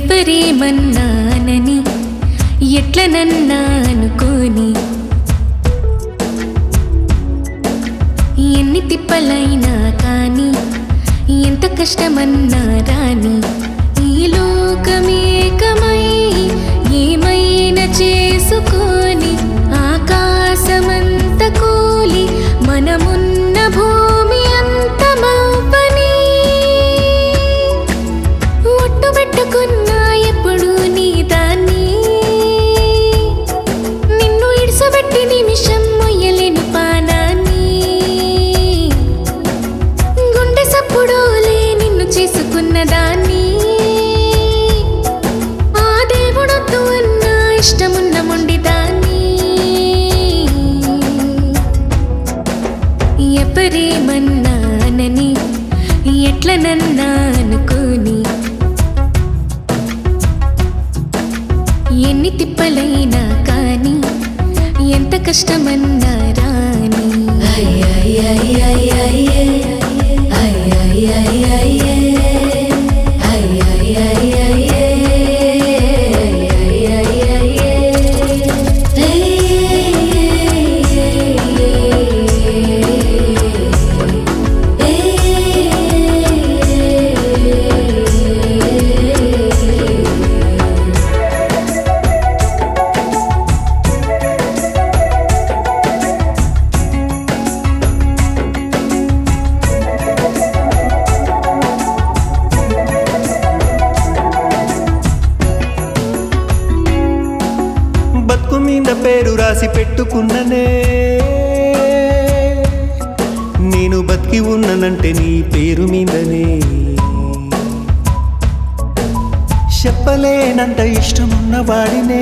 ఎవరేమన్నానని ఎట్ల నన్నా అనుకోని ఎన్ని తిప్పలైనా కానీ ఎంత కష్టమన్నా రాని ఈ లోకమేకమై ఏమైనా చేసుకొని ఆకాశమంత కూలి మనమున్న భూమి అంత మౌపని ఒట్టు పెట్టుకున్నా ఎప్పుడు నీ దాన్ని నిన్ను ఇడిసబెట్టి నిమిషం మొయ్యలేని పానాన్ని గుండె సప్పుడోలే నిన్ను చేసుకున్న దాన్ని ఆ దేవుడొద్దు అన్న ఇష్టమున్న మొండి దాన్ని ఎవరేమన్నానని ఎట్ల నన్నా అనుకోని ఎన్ని తిప్పలైనా కానీ ఎంత కష్టమన్నా రాని బతుకు మీద పేరు రాసి పెట్టుకున్ననే నేను బతికి ఉన్నానంటే నీ పేరు మీదనే చెప్పలేనంత ఇష్టమున్న వాడినే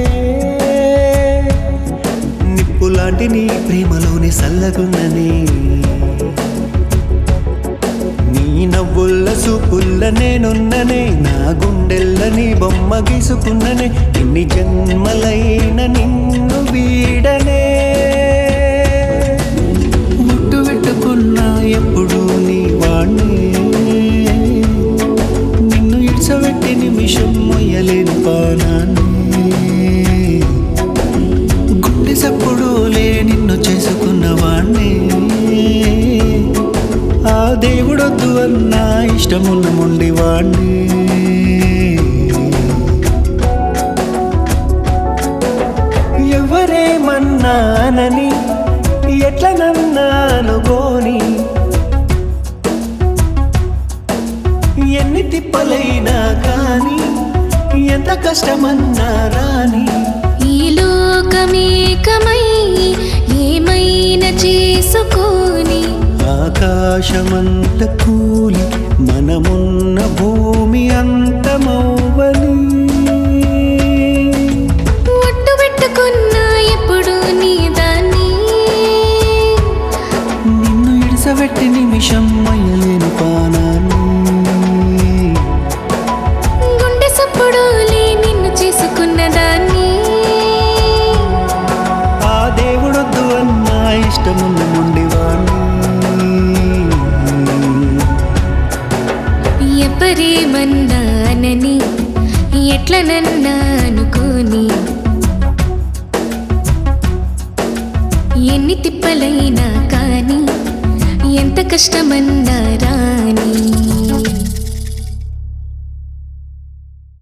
నిప్పులాంటి నీ ప్రేమలోనే సల్లగున్ననే నీ నవ్వుల్ల సూపుల్ల నేనున్ననే నా గుండెల్ల నీ బొమ్మ గీసుకున్ననే ఎన్ని జన్మలైన నిన్ను వీడనే ముట్టు పెట్టుకున్నా ఎప్పుడు నీ వాణ్ణి నిన్ను ఇడ్చబెట్టి నిమిషం మొయ్యలేని పానాన్ని గుండె సప్పుడులే నిన్ను చేసుకున్న వాణ్ణి ఆ దేవుడొద్దు అన్న ఇష్టమున్న మొండి వాణ్ణి ఎవరేమన్నానని ఎట్ల నన్నానుకోని ఎన్ని తిప్పలైనా కానీ ఎంత కష్టమన్నా రాని ఈ లోకమేకమై ఏమైనా చేసుకొని ఆకాశమంత కూలి మనమున్న భూమి అంతమవ్వని ఒట్టు పెట్టుకున్నా ఎప్పుడు నీ దాన్ని నిన్ను ఇడిసబెట్టి నిమిషం అయ్యలేని పానాన్ని గుండె సప్పుడులే నిన్ను చేసుకున్న దాన్ని ఆ దేవుడొద్దు అన్న ఇష్టమున్న నుండి వాణ్ణి ఎవరేమన్నానని ఎట్ల నన్నా అనుకోని ఎన్ని తిప్పలైనా కానీ ఎంత కష్టమన్నా రాని